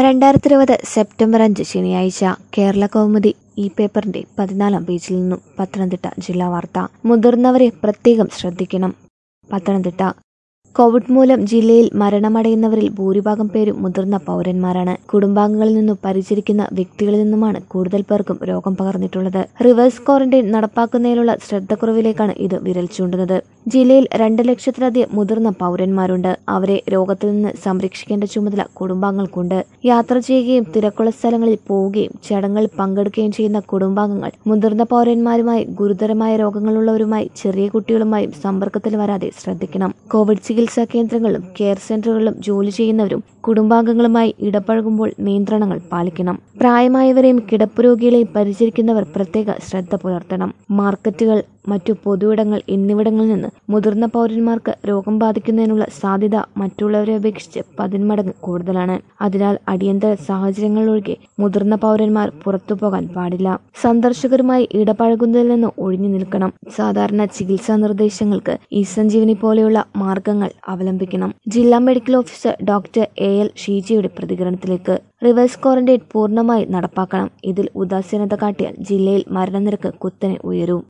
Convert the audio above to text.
രണ്ടായിരത്തി ഇരുപത് സെപ്റ്റംബർ അഞ്ച് ശനിയാഴ്ച കേരള കൗമുദി ഈ പേപ്പറിന്റെ പതിനാലാം പേജിൽ നിന്നും പത്തനംതിട്ട ജില്ലാ വാർത്ത മുതിർന്നവരെ പ്രത്യേകം ശ്രദ്ധിക്കണം പത്തനംതിട്ട കോവിഡ് മൂലം ജില്ലയിൽ മരണമടയുന്നവരിൽ ഭൂരിഭാഗം പേരും മുതിർന്ന പൗരന്മാരാണ് കുടുംബാംഗങ്ങളിൽ നിന്നും പരിചരിക്കുന്ന വ്യക്തികളിൽ നിന്നുമാണ് കൂടുതൽ പേർക്കും രോഗം പകർന്നിട്ടുള്ളത് റിവേഴ്സ് ക്വാറന്റൈൻ നടപ്പാക്കുന്നതിലുള്ള ശ്രദ്ധക്കുറവിലേക്കാണ് ഇത് വിരൽ ചൂണ്ടുന്നത് ജില്ലയിൽ രണ്ട് ലക്ഷത്തിലധികം മുതിർന്ന പൗരന്മാരുണ്ട് അവരെ രോഗത്തിൽ നിന്ന് സംരക്ഷിക്കേണ്ട ചുമതല കുടുംബാംഗങ്ങൾക്കുണ്ട് യാത്ര ചെയ്യുകയും തിരക്കുള്ള സ്ഥലങ്ങളിൽ പോവുകയും ചടങ്ങുകളിൽ പങ്കെടുക്കുകയും ചെയ്യുന്ന കുടുംബാംഗങ്ങൾ മുതിർന്ന പൗരന്മാരുമായി ഗുരുതരമായ രോഗങ്ങളുള്ളവരുമായി ചെറിയ കുട്ടികളുമായും സമ്പർക്കത്തിൽ വരാതെ ശ്രദ്ധിക്കണം കോവിഡ് ചികിത്സാ കേന്ദ്രങ്ങളിലും കെയർ സെന്ററുകളിലും ജോലി ചെയ്യുന്നവരും കുടുംബാംഗങ്ങളുമായി ഇടപഴകുമ്പോൾ നിയന്ത്രണങ്ങൾ പാലിക്കണം പ്രായമായവരെയും കിടപ്പുരോഗികളെയും പരിചരിക്കുന്നവർ പ്രത്യേക ശ്രദ്ധ പുലർത്തണം മാർക്കറ്റുകൾ മറ്റു പൊതുയിടങ്ങൾ എന്നിവിടങ്ങളിൽ നിന്ന് മുതിർന്ന പൗരന്മാർക്ക് രോഗം ബാധിക്കുന്നതിനുള്ള സാധ്യത മറ്റുള്ളവരെ അപേക്ഷിച്ച് പതിന്മടങ്ങ് കൂടുതലാണ് അതിനാൽ അടിയന്തര സാഹചര്യങ്ങളിലൊഴികെ മുതിർന്ന പൗരന്മാർ പുറത്തു പോകാൻ പാടില്ല സന്ദർശകരുമായി ഇടപഴകുന്നതിൽ നിന്ന് ഒഴിഞ്ഞു നിൽക്കണം സാധാരണ ചികിത്സാ നിർദ്ദേശങ്ങൾക്ക് ഇ സഞ്ജീവനി പോലെയുള്ള മാർഗങ്ങൾ അവലംബിക്കണം ജില്ലാ medical officer doctor A L ഷീജയുടെ പ്രതികരണത്തിലേക്ക് റിവേഴ്സ് ക്വാറന്റൈൻ പൂർണ്ണമായി നടപ്പാക്കണം ഇതിൽ ഉദാസീനത കാട്ടിയാൽ ജില്ലയിൽ മരണനിരക്ക് കുത്തനെ ഉയരും